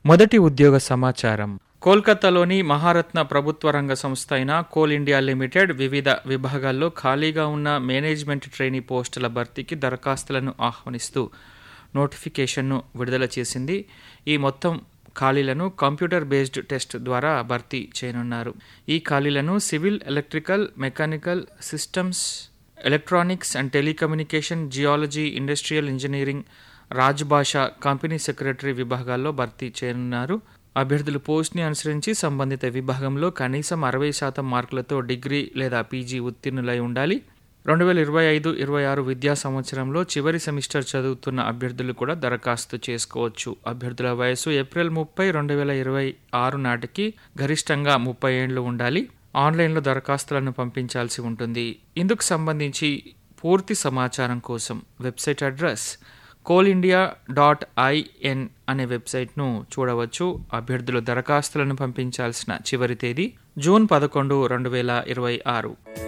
మొదటి ఉద్యోగ సమాచారం కోల్కతాలోని మహారత్న ప్రభుత్వ రంగ సంస్థ అయిన కోల్ ఇండియా లిమిటెడ్ వివిధ విభాగాల్లో ఖాళీగా ఉన్న మేనేజ్మెంట్ ట్రైనీ పోస్టుల భర్తీకి దరఖాస్తులను ఆహ్వానిస్తూ నోటిఫికేషన్ను విడుదల చేసింది ఈ మొత్తం ఖాళీలను కంప్యూటర్ బేస్డ్ టెస్ట్ ద్వారా భర్తీ చేయనున్నారు ఈ ఖాళీలను civil electrical mechanical systems electronics and telecommunication geology industrial engineering Rajbhasha company secretary విభాగాల్లో భర్తీ చేయనున్నారు అభ్యర్థులు పోస్ట్ని అనుసరించి సంబంధిత విభాగంలో కనీసం అరవై శాతం మార్కులతో డిగ్రీ లేదా పీజీ ఉత్తీర్ణులై ఉండాలి రెండు వేల ఇరవై ఐదు ఇరవై ఆరు విద్యా సంవత్సరంలో చివరి సెమిస్టర్ చదువుతున్న అభ్యర్థులు కూడా దరఖాస్తు చేసుకోవచ్చు అభ్యర్థుల వయసు ఏప్రిల్ ముప్పై రెండు వేల ఇరవై ఆరు నాటికి గరిష్టంగా ముప్పై ఏండ్లు ఉండాలి ఆన్లైన్లో దరఖాస్తులను పంపించాల్సి ఉంటుంది ఇందుకు సంబంధించి పూర్తి సమాచారం కోసం website address coal India dot IN అనే వెబ్సైట్ను చూడవచ్చు అభ్యర్థులు దరఖాస్తులను పంపించాల్సిన చివరి తేదీ జూన్ పదకొండు రెండు వేల ఇరవై ఆరు